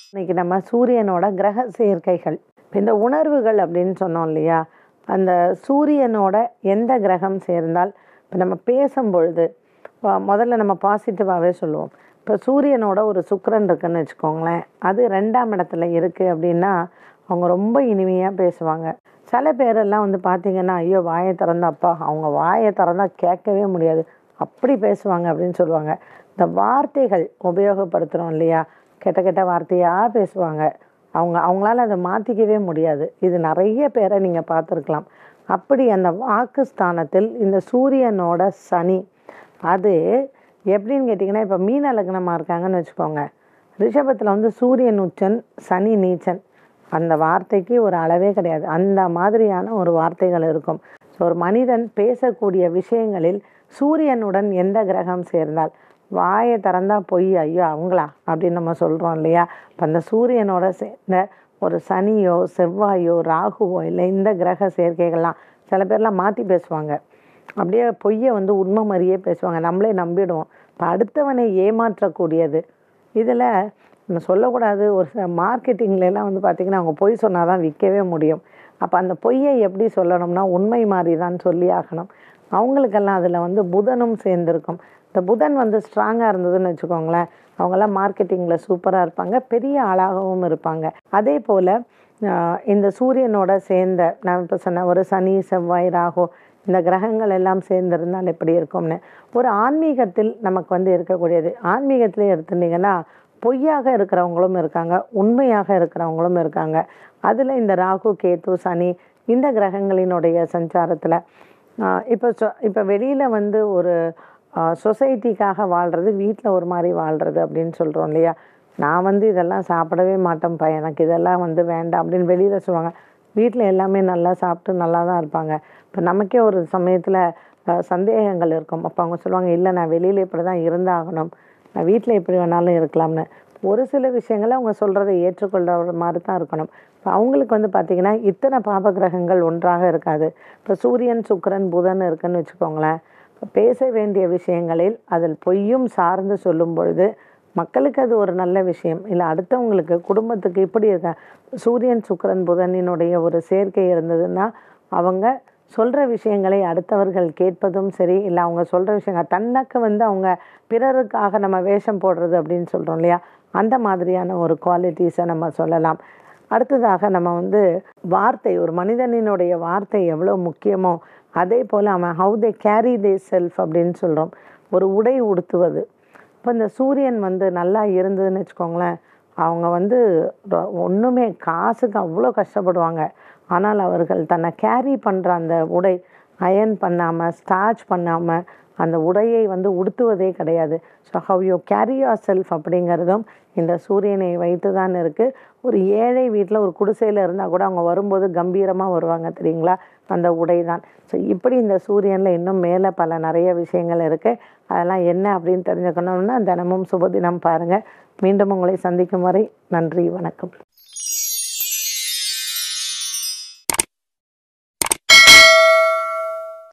இன்னைக்கு நம்ம சூரியனோட கிரக சேர்க்கைகள் இப்ப இந்த உணர்வுகள் அப்படின்னு சொன்னோம் இல்லையா அந்த சூரியனோட எந்த கிரகம் சேர்ந்தால் இப்போ நம்ம பேசும்பொழுது வ- முதல்ல நம்ம பாசிட்டிவாகவே சொல்லுவோம் இப்போ சூரியனோட ஒரு சுக்கிரன் இருக்குன்னு வச்சுக்கோங்களேன் அது ரெண்டாம் இடத்துல இருக்குது அப்படின்னா அவங்க ரொம்ப இனிமையாக பேசுவாங்க சில பேரெல்லாம் வந்து பார்த்தீங்கன்னா ஐயோ வாயை திறந்தாப்பா அவங்க வாயை திறந்தா கேட்கவே முடியாது அப்படி பேசுவாங்க அப்படின்னு சொல்லுவாங்க இந்த வார்த்தைகள் உபயோகப்படுத்துகிறோம் இல்லையா கெட்ட கெட்ட வார்த்தையாக பேசுவாங்க அவங்க அவங்களால அதை மாற்றிக்கவே முடியாது இது நிறைய பேரை நீங்கள் பார்த்துருக்கலாம் அப்படி அந்த வாக்கு ஸ்தானத்தில் இந்த சூரியனோட சனி அது எப்படின்னு கேட்டிங்கன்னா இப்போ மீன லக்னமாக இருக்காங்கன்னு வச்சுக்கோங்க ரிஷபத்தில் வந்து சூரியன் உச்சன் சனி நீச்சன் அந்த வார்த்தைக்கு ஒரு அளவே கிடையாது அந்த மாதிரியான ஒரு வார்த்தைகள் இருக்கும் ஸோ ஒரு மனிதன் பேசக்கூடிய விஷயங்களில் சூரியனுடன் எந்த கிரகம் சேர்ந்தால் வாயை திறந்தா பொய் ஐயோ அவங்களா அப்படின்னு நம்ம சொல்கிறோம் இல்லையா இப்போ அந்த சூரியனோட சேர்ந்த ஒரு சனியோ செவ்வாயோ ராகுவோ இல்லை இந்த கிரக சேர்க்கைகள்லாம் சில பேர்லாம் மாற்றி பேசுவாங்க அப்படியே பொய்யை வந்து உண்மை மாதிரியே பேசுவாங்க நம்மளே நம்பிடுவோம் இப்போ அடுத்தவனை ஏமாற்றக்கூடியது இதில் நம்ம சொல்லக்கூடாது ஒரு சில மார்க்கெட்டிங்ல எல்லாம் வந்து பார்த்திங்கன்னா அவங்க பொய் சொன்னால் தான் விற்கவே முடியும் அப்போ அந்த பொய்யை எப்படி சொல்லணும்னா உண்மை மாதிரி தான் சொல்லி ஆகணும் அவங்களுக்கெல்லாம் அதில் வந்து புதனும் சேர்ந்துருக்கும் இந்த புதன் வந்து ஸ்ட்ராங்காக இருந்ததுன்னு வச்சுக்கோங்களேன் அவங்கெல்லாம் மார்க்கெட்டிங்கில் சூப்பராக இருப்பாங்க பெரிய ஆளாகவும் இருப்பாங்க அதே போல் இந்த சூரியனோட சேர்ந்த நான் இப்போ சொன்ன ஒரு சனி செவ்வாய் ராகு இந்த கிரகங்கள் எல்லாம் சேர்ந்திருந்தால் எப்படி இருக்கும்னு ஒரு ஆன்மீகத்தில் நமக்கு வந்து இருக்கக்கூடியது ஆன்மீகத்திலே எடுத்துட்டீங்கன்னா பொய்யாக இருக்கிறவங்களும் இருக்காங்க உண்மையாக இருக்கிறவங்களும் இருக்காங்க அதில் இந்த ராகு கேது சனி இந்த கிரகங்களினுடைய சஞ்சாரத்தில் இப்போ சொ இப்போ வெளியில் வந்து ஒரு சொசைட்டிக்காக வாழ்கிறது வீட்டில் ஒரு மாதிரி வாழ்கிறது அப்படின்னு சொல்கிறோம் இல்லையா நான் வந்து இதெல்லாம் சாப்பிடவே மாட்டேன்ப்பா எனக்கு இதெல்லாம் வந்து வேண்டாம் அப்படின்னு வெளியில் சொல்லுவாங்க வீட்டில் எல்லாமே நல்லா சாப்பிட்டு நல்லா தான் இருப்பாங்க இப்போ நமக்கே ஒரு சமயத்தில் சந்தேகங்கள் இருக்கும் அப்போ அவங்க சொல்லுவாங்க இல்லை நான் வெளியில் இப்படி தான் இருந்தாகணும் நான் வீட்டில் எப்படி வேணாலும் இருக்கலாம்னு ஒரு சில விஷயங்களை அவங்க சொல்கிறத ஏற்றுக்கொள்கிற மாதிரி தான் இருக்கணும் இப்போ அவங்களுக்கு வந்து பார்த்திங்கன்னா இத்தனை பாப கிரகங்கள் ஒன்றாக இருக்காது இப்போ சூரியன் சுக்கிரன் புதன் இருக்குன்னு வச்சுக்கோங்களேன் இப்போ பேச வேண்டிய விஷயங்களில் அதில் பொய்யும் சார்ந்து சொல்லும் பொழுது மக்களுக்கு அது ஒரு நல்ல விஷயம் இல்லை அடுத்தவங்களுக்கு குடும்பத்துக்கு இப்படி இருக்க சூரியன் சுக்கிரன் புதனினுடைய ஒரு சேர்க்கை இருந்ததுன்னா அவங்க சொல்கிற விஷயங்களை அடுத்தவர்கள் கேட்பதும் சரி இல்லை அவங்க சொல்கிற விஷயங்கள் தன்னக்கு வந்து அவங்க பிறருக்காக நம்ம வேஷம் போடுறது அப்படின்னு சொல்கிறோம் இல்லையா அந்த மாதிரியான ஒரு குவாலிட்டிஸை நம்ம சொல்லலாம் அடுத்ததாக நம்ம வந்து வார்த்தை ஒரு மனிதனினுடைய வார்த்தை எவ்வளோ முக்கியமோ அதே போல் அவன் how they carry they self அப்படின்னு சொல்கிறோம் ஒரு உடை உடுத்துவது இப்போ இந்த சூரியன் வந்து நல்லா இருந்ததுன்னு வச்சுக்கோங்களேன் அவங்க வந்து ரொ- ஒண்ணுமே காசுக்கு அவ்வளோ கஷ்டப்படுவாங்க ஆனால் அவர்கள் தன்னை கேரி பண்ணுற அந்த உடை அயன் பண்ணாமல் ஸ்டார்ச் பண்ணாமல் அந்த உடையை வந்து உடுத்துவதே கிடையாது so how you carry yourself அப்படிங்கிறதும் இந்த சூரியனை வைத்து தான் இருக்குது ஒரு ஏழை வீட்டில் ஒரு குடிசையில் இருந்தால் கூட அவங்க வரும்போது கம்பீரமாக வருவாங்க தெரியுங்களா அந்த உடை தான் ஸோ இப்படி இந்த சூரியனில் இன்னும் மேலே பல நிறைய விஷயங்கள் இருக்குது அதெல்லாம் என்ன அப்படின்னு தெரிஞ்சுக்கணும்னா தினமும் சுபதினம் பாருங்கள் மீண்டும் உங்களை சந்திக்கும் வரை நன்றி வணக்கம்